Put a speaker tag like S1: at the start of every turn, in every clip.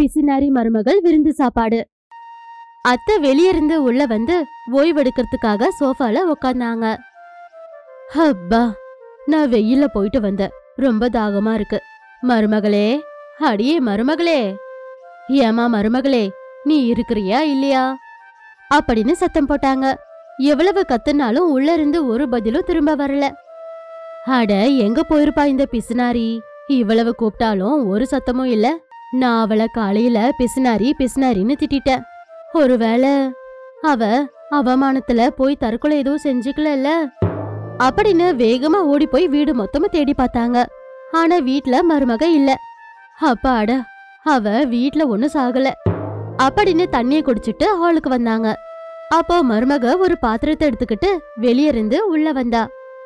S1: பிசினாரி மருமகள் விருந்து சாப்பாடு அத்தை வெளியிருந்து உள்ள வந்து ஓய்வெடுக்கிறதுக்காக சோஃபால உக்காந்தாங்க அப்பா நான் வெயில்ல போயிட்டு வந்தேன் ரொம்ப தாகமா இருக்கு மருமகளே அடியே மருமகளே ஏமா மருமகளே நீ இருக்கிறியா இல்லையா அப்படின்னு சத்தம் போட்டாங்க எவ்வளவு கத்துனாலும் உள்ள இருந்து ஒரு பதிலும் திரும்ப வரல அட எங்க போயிருப்பா இந்த பிசுனாரி இவ்வளவு கூப்பிட்டாலும் ஒரு சத்தமும் இல்ல நான் அவளை காலையில பிசுனாரி பிசுனாரின்னு திட்டிட்டேன் ஒருவேளை அவ அவமானத்துல போய் தற்கொலை எதுவும் செஞ்சுக்கலல்ல அப்படின்னு வேகமா ஓடி போய் வீடு மொத்தமும் தேடி பார்த்தாங்க ஆனா வீட்ல மருமக இல்ல அப்பாடா அவ வீட்ல ஒண்ணும் சாகல அப்படின்னு தண்ணிய குடிச்சிட்டு ஹாலுக்கு வந்தாங்க அப்போ மருமக ஒரு பாத்திரத்தை எடுத்துக்கிட்டு வெளிய இருந்து உள்ள வந்தா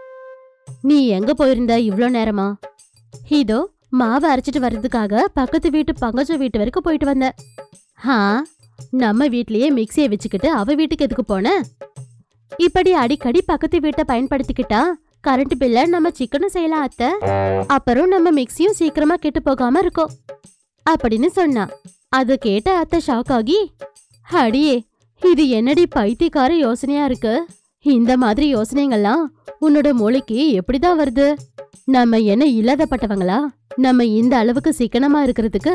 S1: நீ எங்க போயிருந்த இவ்ளோ நேரமா இதோ மாவை அரைச்சிட்டு வர்றதுக்காக பக்கத்து வீட்டு பங்கஜ வீட்டு வரைக்கும் போயிட்டு வந்தேன் ஹா நம்ம வீட்லயே மிக்சியை வச்சுக்கிட்டு அவ வீட்டுக்கு எதுக்கு போன இப்படி அடிக்கடி பக்கத்து வீட்டை பயன்படுத்திக்கிட்டா கரண்ட் பில்ல நம்ம சிக்கனும் செய்யலாம் அத்தை அப்புறம் நம்ம மிக்சியும் சீக்கிரமா கெட்டு போகாம இருக்கும் அப்படின்னு சொன்னா அது கேட்ட அத்தை ஷாக் ஆகி அடியே இது என்னடி பைத்தியக்கார யோசனையா இருக்கு இந்த மாதிரி யோசனைங்கள்லாம் உன்னோட மூளைக்கு எப்படிதான் வருது நம்ம என்ன இல்லாதப்பட்டவங்களா நம்ம இந்த அளவுக்கு சிக்கனமா இருக்கிறதுக்கு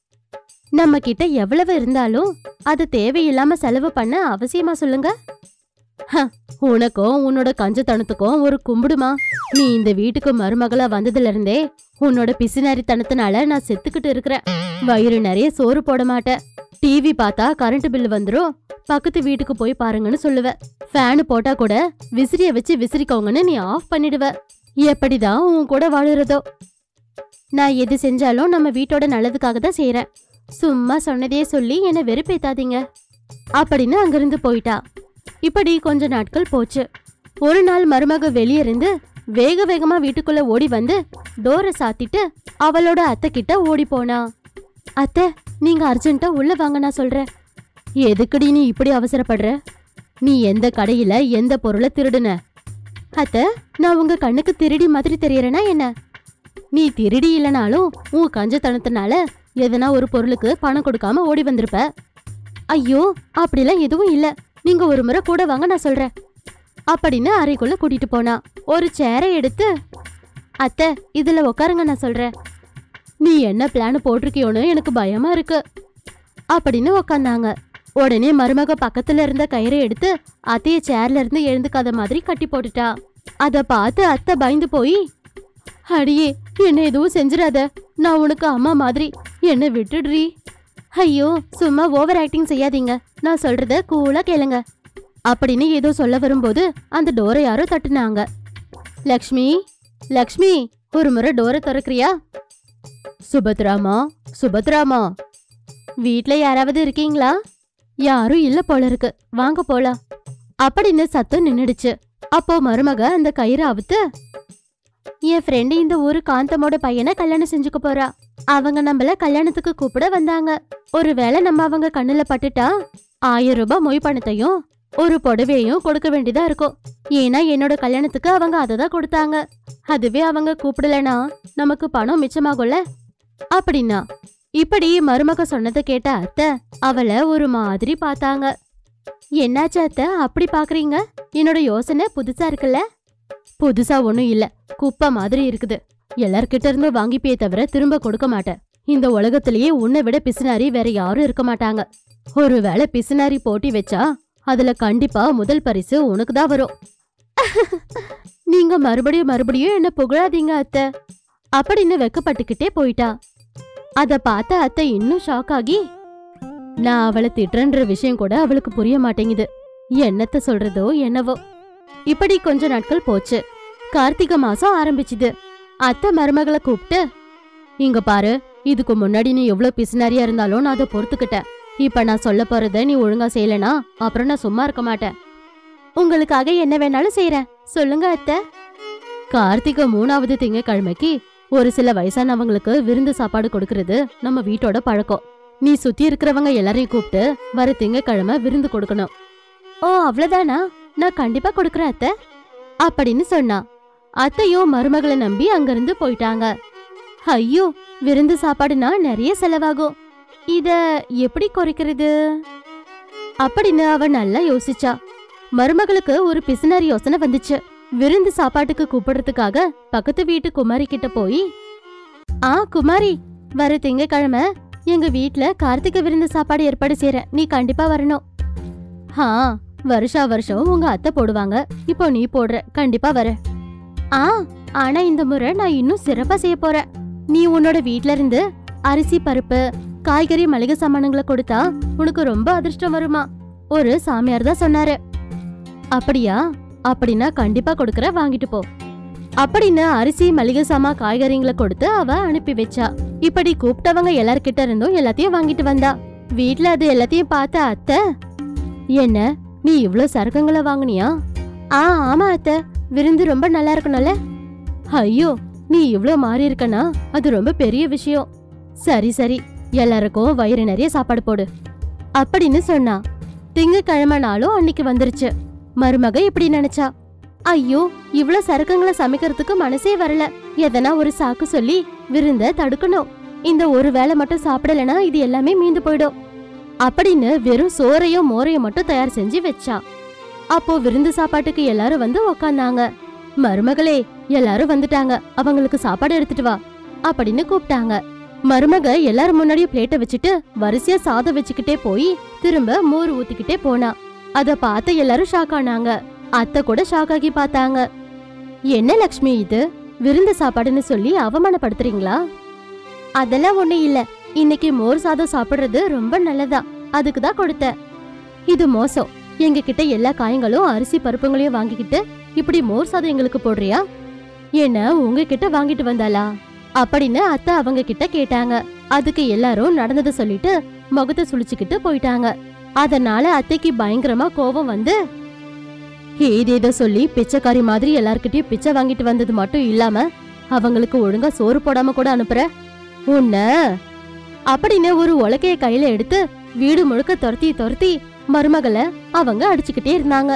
S1: நம்ம கிட்ட எவ்வளவு இருந்தாலும் அது தேவையில்லாம செலவு பண்ண அவசியமா சொல்லுங்க ஹ, உனக்கும் உன்னோட கஞ்சத்தனத்துக்கும் ஒரு கும்பிடுமா நீ இந்த வீட்டுக்கு மருமகளா வந்ததுல இருந்தே உன்னோட பிசினாரித்தனத்தினால நான் செத்துக்கிட்டு இருக்கிறேன் வயிறு நிறைய சோறு போட மாட்டேன் டிவி பார்த்தா கரண்ட் பில் வந்துரும் பக்கத்து வீட்டுக்கு போய் பாருங்கன்னு சொல்லுவ ஃபேனு போட்டா கூட விசிறிய வச்சு விசிறிக்கோங்கன்னு நீ ஆஃப் பண்ணிடுவ எப்படிதான் உன் கூட வாழுறதோ நான் எது செஞ்சாலும் நம்ம வீட்டோட நல்லதுக்காக தான் செய்யறேன் சும்மா சொன்னதே சொல்லி என்னை வெறுப்பேத்தாதீங்க அப்படின்னு அங்கிருந்து போயிட்டா இப்படி கொஞ்ச நாட்கள் போச்சு ஒரு நாள் மருமக வெளிய இருந்து வேக வேகமா வீட்டுக்குள்ள ஓடி வந்து டோரை சாத்திட்டு அவளோட அத்தை கிட்ட ஓடி போனா அத்தை நீங்க அர்ஜென்ட்டா உள்ள வாங்க நான் சொல்றேன் எதுக்குடி நீ இப்படி அவசரப்படுற நீ எந்த கடையில எந்த பொருளை திருடுன அத்தை நான் உங்க கண்ணுக்கு திருடி மாதிரி தெரியறேனா என்ன நீ திருடி இல்லனாலும் உன் கஞ்சத்தனத்தினால எதனா ஒரு பொருளுக்கு பணம் கொடுக்காம ஓடி வந்திருப்ப ஐயோ அப்படிலாம் எதுவும் இல்ல நீங்க ஒரு முறை கூட வாங்க நான் சொல்றேன் அப்படின்னு அறைக்குள்ள கூட்டிட்டு போனா ஒரு சேரை எடுத்து அத்தை இதுல உட்காருங்க நான் சொல்றேன் நீ என்ன பிளான் போட்டிருக்கியோன்னு எனக்கு பயமா இருக்கு அப்படின்னு உக்காந்தாங்க உடனே மருமக பக்கத்துல இருந்த கயிறை எடுத்து அத்தைய சேர்ல இருந்து எழுந்துக்காத மாதிரி கட்டி போட்டுட்டா அத பார்த்து அத்தை பயந்து போய் அடியே என்ன எதுவும் செஞ்சிடாத நான் உனக்கு அம்மா மாதிரி என்ன விட்டுடுறி ஐயோ சும்மா ஓவர் ஆக்டிங் செய்யாதீங்க நான் சொல்றத கூலா கேளுங்க அப்படின்னு ஏதோ சொல்ல வரும்போது அந்த டோரை யாரோ தட்டுனாங்க லக்ஷ்மி லக்ஷ்மி ஒரு முறை டோரை திறக்கறியா சுபத்ராமா சுபத்ராமா வீட்ல யாராவது இருக்கீங்களா யாரும் இல்ல போல இருக்கு வாங்க போலாம் அப்படின்னு சத்தம் நின்னுடுச்சு அப்போ மருமக அந்த கயிறை அவுத்து என் ஃப்ரெண்டு இந்த ஊரு காந்தமோட பையனை கல்யாணம் செஞ்சுக்க போறா அவங்க நம்மள கல்யாணத்துக்கு கூப்பிட வந்தாங்க ஒருவேளை நம்ம அவங்க கண்ணுல பட்டுட்டா ஆயிரம் ரூபாய் மொய் பணத்தையும் ஒரு புடவையையும் கொடுக்க வேண்டியதா இருக்கும் ஏன்னா என்னோட கல்யாணத்துக்கு அவங்க அதை தான் கொடுத்தாங்க அதுவே அவங்க கூப்பிடலனா நமக்கு பணம் மிச்சமாகும்ல அப்படின்னா இப்படி மருமக சொன்னதை கேட்ட அத்தை அவளை ஒரு மாதிரி பார்த்தாங்க என்னாச்சு அத்தை அப்படி பாக்குறீங்க என்னோட யோசனை புதுசா இருக்குல்ல புதுசா ஒண்ணும் இல்ல குப்பை மாதிரி இருக்குது எல்லார்கிட்ட இருந்து வாங்கிப்பியே தவிர திரும்ப கொடுக்க மாட்டேன் இந்த உலகத்திலேயே உன்னை விட பிசுனாரி வேற யாரும் இருக்க மாட்டாங்க ஒருவேளை பிசுனாரி போட்டி வச்சா அதுல கண்டிப்பா முதல் பரிசு உனக்கு தான் வரும் நீங்க மறுபடியும் மறுபடியும் என்ன புகழாதீங்க அத்தை அப்படின்னு வெக்கப்பட்டுக்கிட்டே போயிட்டா அத பார்த்த அத்தை இன்னும் ஷாக் ஆகி நான் அவளை திட்டுறன்ற விஷயம் கூட அவளுக்கு புரிய மாட்டேங்குது என்னத்த சொல்றதோ என்னவோ இப்படி கொஞ்ச நாட்கள் போச்சு கார்த்திகை மாசம் ஆரம்பிச்சுது அத்தை மருமகளை கூப்பிட்டு இங்க பாரு இதுக்கு முன்னாடி நீ எவ்வளவு பிசுனாரியா இருந்தாலும் நான் அதை பொறுத்துக்கிட்டேன் இப்ப நான் சொல்ல போறத நீ ஒழுங்கா செய்யலனா அப்புறம் நான் சும்மா இருக்க மாட்டேன் உங்களுக்காக என்ன வேணாலும் செய்யறேன் சொல்லுங்க அத்தை கார்த்திகை மூணாவது திங்கக்கிழமைக்கு ஒரு சில வயசானவங்களுக்கு விருந்து சாப்பாடு கொடுக்கறது நம்ம வீட்டோட பழக்கம் நீ சுத்தி இருக்கிறவங்க எல்லாரையும் கூப்பிட்டு வர திங்கக்கிழமை விருந்து கொடுக்கணும் ஓ அவ்வளவுதானா நான் கண்டிப்பா கொடுக்கறேன் அத்தை அப்படின்னு சொன்னா அத்தையும் மருமகளை நம்பி அங்கிருந்து போயிட்டாங்க ஐயோ விருந்து சாப்பாடுனா நிறைய செலவாகும் இத எப்படி குறைக்கிறது அப்படின்னு அவ நல்லா யோசிச்சா மருமகளுக்கு ஒரு பிசினாரி யோசனை வந்துச்சு விருந்து சாப்பாட்டுக்கு கூப்பிடுறதுக்காக பக்கத்து வீட்டு குமாரி கிட்ட போய் ஆ குமாரி வர திங்கக்கிழமை எங்க வீட்ல கார்த்திகை விருந்து சாப்பாடு ஏற்பாடு செய்யறேன் நீ கண்டிப்பா வரணும் ஆ வருஷா வருஷம் உங்க அத்தை போடுவாங்க இப்போ நீ போடுற கண்டிப்பா வர ஆ ஆனா இந்த முறை நான் இன்னும் சிறப்பா செய்ய போறேன் நீ உன்னோட வீட்ல இருந்து அரிசி பருப்பு காய்கறி மளிகை சாமானுங்களை கொடுத்தா உனக்கு ரொம்ப அதிர்ஷ்டம் வருமா ஒரு சாமியார் தான் சொன்னாரு அப்படியா அப்படின்னா கண்டிப்பா கொடுக்கற வாங்கிட்டு போ அப்படின்னு அரிசி மளிகை சாமா காய்கறிங்களை கொடுத்து அவ அனுப்பி வச்சா இப்படி கூப்பிட்டவங்க எல்லார்கிட்ட இருந்தும் எல்லாத்தையும் வாங்கிட்டு வந்தா வீட்ல அது எல்லாத்தையும் பார்த்த அத்தை என்ன நீ இவ்ளோ சரக்குங்களை வாங்குனியா ஆ ஆமா அத்தை விருந்து ரொம்ப நல்லா இருக்கணும்ல ஐயோ நீ இவ்ளோ மாறி இருக்கனா அது ரொம்ப பெரிய விஷயம் சரி சரி எல்லாருக்கும் வயிறு நிறைய சாப்பாடு போடு அப்படின்னு சொன்னா திங்கக்கிழமை நாளும் அன்னைக்கு வந்துருச்சு மருமக இப்படி நினைச்சா ஐயோ இவ்ளோ சரக்குங்களை சமைக்கிறதுக்கு மனசே வரல எதனா ஒரு சாக்கு சொல்லி விருந்த தடுக்கணும் இந்த ஒரு வேளை மட்டும் சாப்பிடலனா இது எல்லாமே மீந்து போயிடும் அப்படின்னு வெறும் சோறையும் மோரையும் மட்டும் தயார் செஞ்சு வச்சா அப்போ விருந்து சாப்பாட்டுக்கு எல்லாரும் வந்து உக்காந்தாங்க மருமகளே எல்லாரும் வந்துட்டாங்க அவங்களுக்கு சாப்பாடு எடுத்துட்டு வா அப்படின்னு கூப்பிட்டாங்க மருமக எல்லாரும் முன்னாடியும் பிளேட்டை வச்சுட்டு வரிசையா சாதம் வச்சுக்கிட்டே போய் திரும்ப மோர் ஊத்திக்கிட்டே போனா அத பார்த்து எல்லாரும் ஷாக் ஆனாங்க அத்தை கூட ஷாக் ஆகி பார்த்தாங்க என்ன லக்ஷ்மி இது விருந்து சாப்பாடுன்னு சொல்லி அவமானப்படுத்துறீங்களா அதெல்லாம் ஒண்ணு இல்ல இன்னைக்கு மோர் சாதம் சாப்பிடுறது ரொம்ப நல்லதா அதுக்கு தான் கொடுத்தேன் இது மோசம் எங்க கிட்ட எல்லா காயங்களும் அரிசி பருப்புங்களையும் வாங்கிக்கிட்டு இப்படி மோர் சாதம் எங்களுக்கு போடுறியா என்ன உங்ககிட்ட வாங்கிட்டு வந்தாளா அப்படின்னு அத்தை அவங்க கிட்ட கேட்டாங்க அதுக்கு எல்லாரும் நடந்ததை சொல்லிட்டு முகத்தை சுளிச்சுக்கிட்டு போயிட்டாங்க அதனால அத்தைக்கு பயங்கரமா கோபம் வந்து ஏதேதோ சொல்லி பிச்சைக்காரி மாதிரி எல்லார்கிட்டயும் பிச்சை வாங்கிட்டு வந்தது மட்டும் இல்லாம அவங்களுக்கு ஒழுங்கா சோறு போடாம கூட அனுப்புற உன்ன அப்படின்னு ஒரு உலக்கைய கையில எடுத்து வீடு முழுக்க துரத்தி துரத்தி மருமகளை அவங்க அடிச்சுக்கிட்டே இருந்தாங்க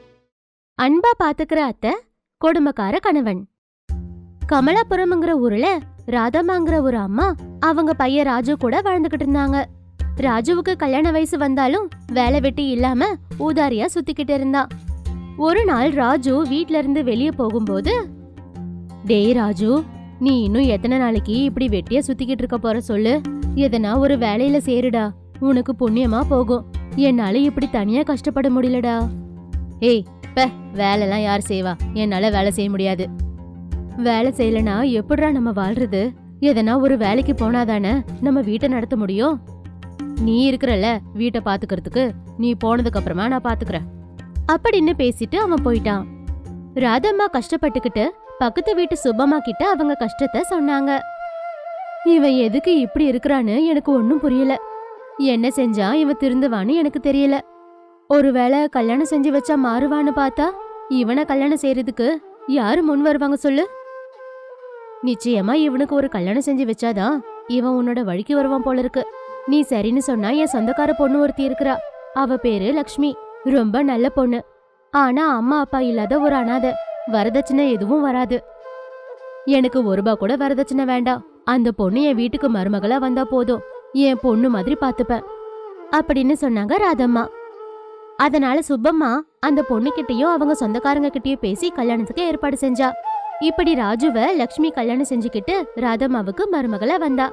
S1: அன்பா பாத்துக்கிற அத்தை கொடுமைக்கார கணவன் கமலாபுரம்ங்கிற ஊர்ல ராதாமாங்கிற ஒரு அம்மா அவங்க பையன் ராஜு கூட வாழ்ந்துகிட்டு இருந்தாங்க ராஜுவுக்கு கல்யாண வயசு வந்தாலும் வேலை வெட்டி இல்லாம ஊதாரியா சுத்திக்கிட்டு இருந்தான் ஒரு நாள் ராஜு வீட்ல இருந்து வெளிய போகும்போது டேய் ராஜு நீ இன்னும் எத்தனை நாளைக்கு இப்படி வெட்டியா சுத்திக்கிட்டு இருக்க போற சொல்லு எதனா ஒரு வேலையில சேருடா உனக்கு புண்ணியமா போகும் என்னால இப்படி தனியா கஷ்டப்பட முடியலடா ஏய் ப வேலைலாம் யார் செய்வா என்னால வேலை செய்ய முடியாது வேலை செய்யலனா எப்படிடா நம்ம வாழ்றது எதனா ஒரு வேலைக்கு போனாதானே நம்ம வீட்டை நடத்த முடியும் நீ இருக்கிறல்ல வீட்டை பாத்துக்கிறதுக்கு நீ போனதுக்கு அப்புறமா நான் பாத்துக்கிறேன் அப்படின்னு பேசிட்டு அவன் போயிட்டான் ராதம்மா கஷ்டப்பட்டுக்கிட்டு பக்கத்து வீட்டு சுப்பம்மா கிட்ட அவங்க கஷ்டத்தை சொன்னாங்க இவன் எதுக்கு இப்படி இருக்கிறான்னு எனக்கு ஒன்னும் புரியல என்ன செஞ்சா இவன் திருந்துவான்னு எனக்கு தெரியல ஒருவேளை கல்யாணம் செஞ்சு வச்சா மாறுவான்னு பார்த்தா இவனை கல்யாணம் செய்யறதுக்கு யாரு முன் வருவாங்க சொல்லு நிச்சயமா இவனுக்கு ஒரு கல்யாணம் செஞ்சு வச்சாதான் இவன் உன்னோட வழிக்கு வருவான் போல இருக்கு நீ சரின்னு சொன்னா என் சொந்தக்கார பொண்ணு ஒருத்தி இருக்கிறா அவ பேரு லக்ஷ்மி ரொம்ப நல்ல பொண்ணு ஆனா அம்மா அப்பா இல்லாத ஒரு அனாதை வரதட்சணை எதுவும் வராது எனக்கு ஒரு ரூபா கூட வரதட்சணை வேண்டாம் அந்த பொண்ணு என் வீட்டுக்கு மருமகளா வந்தா போதும் என் பொண்ணு மாதிரி பாத்துப்பேன் அப்படின்னு சொன்னாங்க ராதம்மா அதனால சுப்பம்மா அந்த பொண்ணுகிட்டயும் அவங்க சொந்தக்காரங்க கிட்டயும் பேசி கல்யாணத்துக்கு ஏற்பாடு செஞ்சா இப்படி ராஜுவ லக்ஷ்மி கல்யாணம் செஞ்சுக்கிட்டு ராதம்மாவுக்கு மருமகளா வந்தா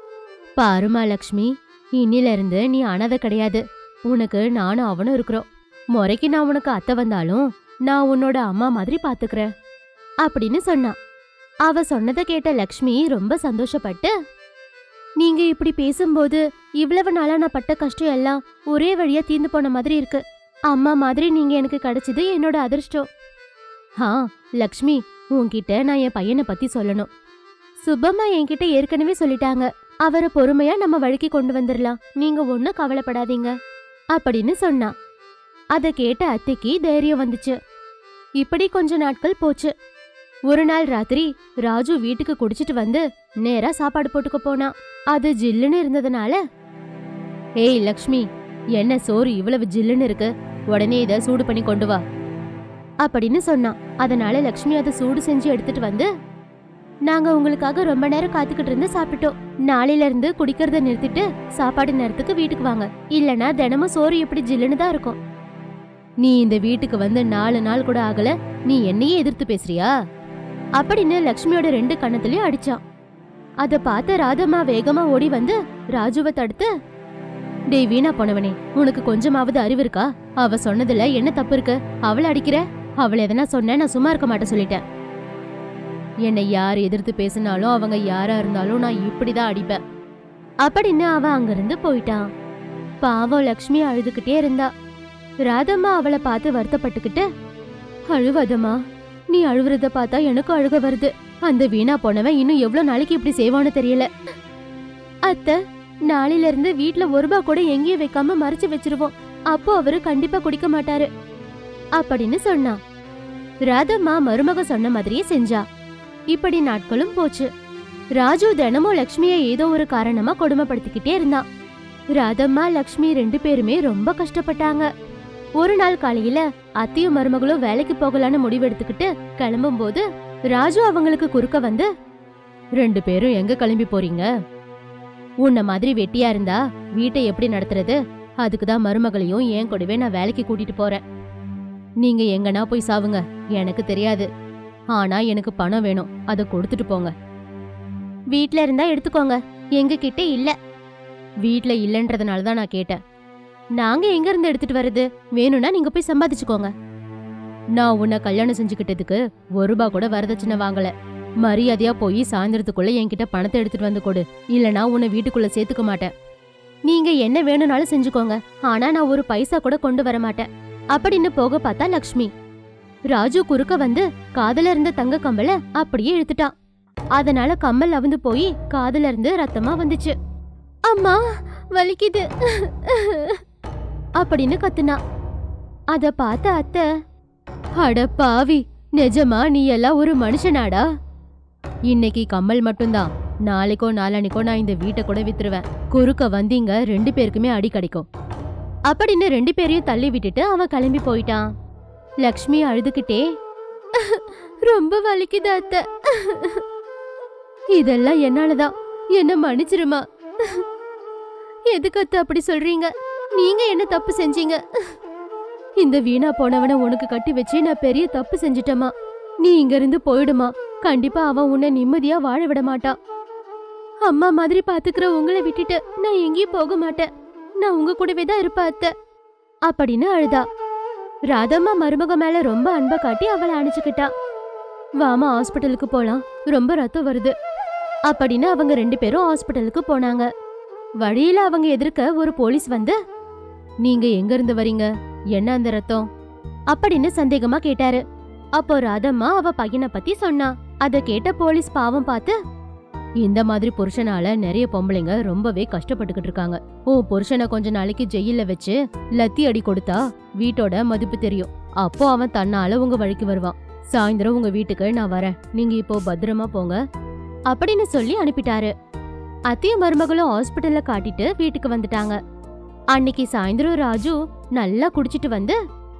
S1: பாருமா லக்ஷ்மி இன்னில இருந்து நீ அனாதை கிடையாது உனக்கு நானும் அவனும் இருக்கிறோம் முறைக்கு நான் உனக்கு அத்தை வந்தாலும் நான் உன்னோட அம்மா மாதிரி பாத்துக்கிறேன் அப்படின்னு சொன்னா அவ சொன்னதை கேட்ட லக்ஷ்மி ரொம்ப சந்தோஷப்பட்டு நீங்க இப்படி பேசும்போது இவ்வளவு நாளா நான் பட்ட கஷ்டம் எல்லாம் ஒரே வழியா தீந்து போன மாதிரி இருக்கு அம்மா மாதிரி நீங்க எனக்கு கிடைச்சது என்னோட அதிர்ஷ்டம் ஆ லக்ஷ்மி உன்கிட்ட நான் என் பையனை பத்தி சொல்லணும் சுப்பம்மா என்கிட்ட ஏற்கனவே சொல்லிட்டாங்க அவரை பொறுமையா நம்ம வழிக்கு கொண்டு வந்துடலாம் நீங்க ஒன்னும் கவலைப்படாதீங்க அப்படின்னு சொன்னா அத கேட்ட அத்தைக்கு தைரியம் வந்துச்சு இப்படி கொஞ்ச நாட்கள் போச்சு ஒரு நாள் ராத்திரி ராஜு வீட்டுக்கு குடிச்சிட்டு வந்து நேரா சாப்பாடு போட்டுக்க போனான் அது ஜில்லுன்னு இருந்ததுனால ஏய் லக்ஷ்மி என்ன சோறு இவ்வளவு ஜில்லுன்னு இருக்கு உடனே இத சூடு பண்ணி கொண்டு வா அப்படின்னு சொன்னான் அதனால லக்ஷ்மி அதை சூடு செஞ்சு எடுத்துட்டு வந்து நாங்க உங்களுக்காக ரொம்ப நேரம் காத்துக்கிட்டு இருந்து சாப்பிட்டோம் நாளையில இருந்து குடிக்கிறத நிறுத்திட்டு சாப்பாடு நேரத்துக்கு வீட்டுக்கு வாங்க இல்லனா தினமும் சோறு எப்படி ஜில்லுன்னு தான் இருக்கும் நீ இந்த வீட்டுக்கு வந்து நாலு நாள் கூட ஆகல நீ என்னையே எதிர்த்து பேசுறியா அப்படின்னு லக்ஷ்மியோட ரெண்டு கண்ணத்துலயும் அடிச்சான் அத பார்த்த ராதம்மா வேகமா ஓடி வந்து ராஜுவை தடுத்து டேய் வீணா போனவனே உனக்கு கொஞ்சமாவது அறிவு இருக்கா அவ சொன்னதுல என்ன தப்பு இருக்கு அவளை அடிக்கிற அவளை எதனா சொன்ன நான் சும்மா இருக்க மாட்டேன் சொல்லிட்டேன் என்னை யார் எதிர்த்து பேசினாலும் அவங்க யாரா இருந்தாலும் நான் இப்படிதான் அடிப்பேன் அப்படின்னு அவன் அங்கிருந்து போயிட்டான் பாவம் லக்ஷ்மி அழுதுகிட்டே இருந்தா ராதம்மா அவளை பார்த்து வருத்தப்பட்டுக்கிட்டு அழுவதம்மா நீ அழுவுறத பார்த்தா எனக்கும் அழுக வருது அந்த வீணா போனவன் இன்னும் எவ்வளவு நாளைக்கு இப்படி செய்வான்னு தெரியல அத்தை நாளையில இருந்து வீட்ல ஒரு ரூபா கூட எங்கேயும் வைக்காம மறைச்சு வச்சிருவோம் அப்போ அவரு கண்டிப்பா குடிக்க மாட்டாரு அப்படின்னு சொன்னான் ராதம்மா மருமக சொன்ன மாதிரியே செஞ்சா இப்படி நாட்களும் போச்சு ராஜு தினமும் லக்ஷ்மிய ஏதோ ஒரு காரணமா கொடுமைப்படுத்திக்கிட்டே இருந்தான் ராதம்மா லக்ஷ்மி ரெண்டு பேருமே ரொம்ப கஷ்டப்பட்டாங்க ஒரு நாள் காலையில அத்தையும் மருமகளும் வேலைக்கு போகலான்னு முடிவெடுத்துக்கிட்டு கிளம்பும் போது ராஜு அவங்களுக்கு குறுக்க வந்து ரெண்டு பேரும் எங்க கிளம்பி போறீங்க உன்ன மாதிரி வெட்டியா இருந்தா வீட்டை எப்படி நடத்துறது அதுக்கு தான் மருமகளையும் என் கூடவே நான் வேலைக்கு கூட்டிட்டு போறேன் நீங்க எங்கனா போய் சாவுங்க எனக்கு தெரியாது ஆனா எனக்கு பணம் வேணும் அதை கொடுத்துட்டு போங்க வீட்ல இருந்தா எடுத்துக்கோங்க எங்க கிட்ட இல்ல வீட்ல இல்லன்றதுனால தான் நான் கேட்டேன் நாங்க எங்க இருந்து எடுத்துட்டு வர்றது வேணும்னா நீங்க போய் சம்பாதிச்சுக்கோங்க நான் உன்னை கல்யாணம் செஞ்சுக்கிட்டதுக்கு ஒரு ரூபா கூட வரதட்சணை வாங்கல மரியாதையா போய் சாயந்தரத்துக்குள்ள என்கிட்ட பணத்தை எடுத்துட்டு வந்து கொடு இல்லனா உன்னை வீட்டுக்குள்ள சேர்த்துக்க மாட்டேன் நீங்க என்ன வேணும்னாலும் செஞ்சுக்கோங்க ஆனா நான் ஒரு பைசா கூட கொண்டு வர மாட்டேன் அப்படின்னு போக பார்த்தா லக்ஷ்மி ராஜு குறுக்க வந்து காதுல இருந்த தங்க கம்பல அப்படியே இழுத்துட்டான் அதனால கம்மல் அவுந்து போய் காதுல இருந்து ரத்தமா வந்துச்சு அம்மா வலிக்குது அப்படின்னு கத்துனா அத பார்த்த அத்தை அட பாவி நிஜமா நீ எல்லாம் ஒரு மனுஷனாடா இன்னைக்கு கம்மல் மட்டும்தான் நாளைக்கோ நாளானிக்கோ நான் இந்த வீட்டை கூட வித்துருவேன் குறுக்க வந்தீங்க ரெண்டு பேருக்குமே அடி கிடைக்கும் அப்படின்னு ரெண்டு பேரையும் தள்ளி விட்டுட்டு அவன் கிளம்பி போயிட்டான் லக்ஷ்மி அழுதுகிட்டே ரொம்ப வலிக்குது அத்தை இதெல்லாம் என்னாலதான் என்ன மன்னிச்சிருமா எதுக்கு அத்தை அப்படி சொல்றீங்க நீங்க என்ன தப்பு செஞ்சீங்க இந்த வீணா போனவனை உனக்கு கட்டி வச்சு நான் பெரிய தப்பு செஞ்சிட்டமா நீ இங்க இருந்து போயிடுமா கண்டிப்பா அவன் உன்னை நிம்மதியா வாழ விட மாட்டான் அம்மா மாதிரி பாத்துக்கிற உங்களை விட்டுட்டு நான் எங்கேயும் போக மாட்டேன் நான் உங்க கூடவே தான் இருப்பேன் அத்தை அப்படின்னு அழுதா ராதம்மா மருமக மேல ரொம்ப அன்பை காட்டி அவளை அணைச்சுக்கிட்டா வாமா ஹாஸ்பிட்டலுக்கு போலாம் ரொம்ப ரத்தம் வருது அப்படின்னு அவங்க ரெண்டு பேரும் ஹாஸ்பிட்டலுக்கு போனாங்க வழியில அவங்க எதிர்க்க ஒரு போலீஸ் வந்து நீங்க எங்க இருந்து வரீங்க என்ன அந்த ரத்தம் அப்படின்னு சந்தேகமா கேட்டாரு அப்போ ராதம்மா அவ பையனை பத்தி சொன்னா அத கேட்ட போலீஸ் பாவம் பார்த்து இந்த மாதிரி புருஷனால நிறைய பொம்பளைங்க ரொம்பவே கஷ்டப்பட்டுக்கிட்டு இருக்காங்க உன் புருஷனை கொஞ்ச நாளைக்கு ஜெயில வச்சு லத்தி அடி கொடுத்தா வீட்டோட மதிப்பு தெரியும் அப்போ அவன் தன்னால உங்க வழிக்கு வருவான் சாயந்தரம் உங்க வீட்டுக்கு நான் வரேன் நீங்க இப்போ பத்திரமா போங்க அப்படின்னு சொல்லி அனுப்பிட்டாரு அத்தையும் மருமகளும் ஹாஸ்பிட்டல்ல காட்டிட்டு வீட்டுக்கு வந்துட்டாங்க அன்னைக்கு சாயந்தரம் ராஜு நல்லா குடிச்சிட்டு வந்து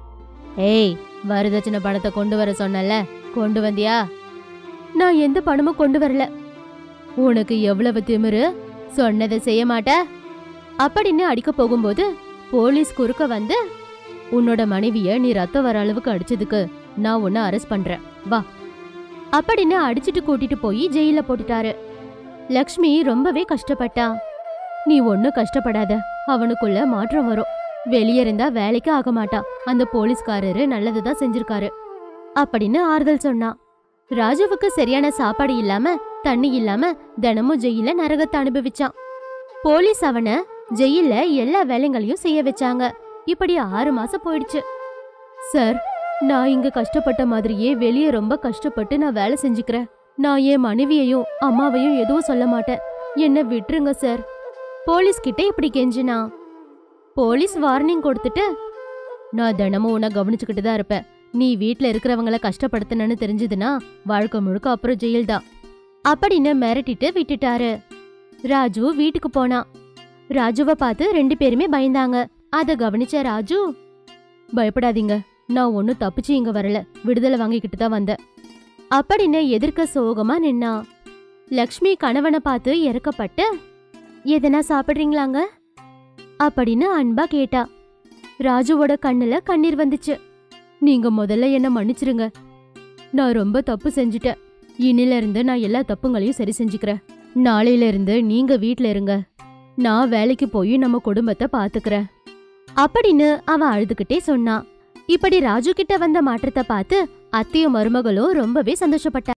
S1: ஏய் வரதட்சணை பணத்தை கொண்டு வர சொன்னல கொண்டு வந்தியா நான் எந்த பணமும் கொண்டு வரல உனக்கு எவ்வளவு திமிரு சொன்னதை செய்ய மாட்ட அப்படின்னு அடிக்க போகும்போது போலீஸ் குறுக்க வந்து உன்னோட மனைவிய நீ ரத்தம் வர அளவுக்கு அடிச்சதுக்கு நான் உன்னை அரெஸ்ட் பண்றேன் வா அப்படின்னு அடிச்சிட்டு கூட்டிட்டு போய் ஜெயில போட்டுட்டாரு லக்ஷ்மி ரொம்பவே கஷ்டப்பட்டா நீ ஒன்னும் கஷ்டப்படாத அவனுக்குள்ள மாற்றம் வரும் வெளியே இருந்தா வேலைக்கு ஆக மாட்டான் அந்த போலீஸ்காரரு நல்லதுதான் செஞ்சிருக்காரு அப்படின்னு ஆறுதல் சொன்னான் ராஜுவுக்கு சரியான சாப்பாடு இல்லாம தண்ணி இல்லாம தினமும் ஜெயில நரகத்தை அனுபவிச்சான் போலீஸ் அவனை ஜெயில எல்லா வேலைகளையும் செய்ய வச்சாங்க இப்படி ஆறு மாசம் போயிடுச்சு சார் நான் இங்க கஷ்டப்பட்ட மாதிரியே வெளியே ரொம்ப கஷ்டப்பட்டு நான் வேலை செஞ்சுக்கிறேன் நான் என் மனைவியையும் அம்மாவையும் எதுவும் சொல்ல மாட்டேன் என்ன விட்டுருங்க சார் போலீஸ் கிட்ட இப்படி கெஞ்சினா போலீஸ் வார்னிங் கொடுத்துட்டு நான் தினமும் உன்னை கவனிச்சுக்கிட்டு தான் இருப்பேன் நீ வீட்ல இருக்கிறவங்கள கஷ்டப்படுத்தினு தெரிஞ்சதுன்னா வாழ்க்கை முழுக்க அப்புறம் ஜெயில் தான் அப்படின்னு மிரட்டிட்டு விட்டுட்டாரு ராஜு வீட்டுக்கு போனான் ராஜுவை பார்த்து ரெண்டு பேருமே பயந்தாங்க அத கவனிச்ச ராஜு பயப்படாதீங்க நான் ஒன்னும் தப்பிச்சு இங்க வரல விடுதலை வாங்கிக்கிட்டு தான் வந்தேன் அப்படின்னு எதிர்க்க சோகமா நின்னா லக்ஷ்மி கணவனை பார்த்து இறக்கப்பட்டு எதனா சாப்பிடுறீங்களாங்க அப்படின்னு அன்பா கேட்டா ராஜுவோட கண்ணுல கண்ணீர் வந்துச்சு நீங்க முதல்ல என்ன மன்னிச்சிருங்க நான் ரொம்ப தப்பு செஞ்சுட்டேன் இனில இருந்து நான் எல்லா தப்புங்களையும் சரி செஞ்சுக்கிறேன் நாளையில இருந்து நீங்க வீட்ல இருங்க நான் வேலைக்கு போய் நம்ம குடும்பத்தை பாத்துக்கிறேன் அப்படின்னு அவன் அழுதுகிட்டே சொன்னான் இப்படி ராஜு கிட்ட வந்த மாற்றத்தை பார்த்து அத்தையும் மருமகளும் ரொம்பவே சந்தோஷப்பட்டாங்க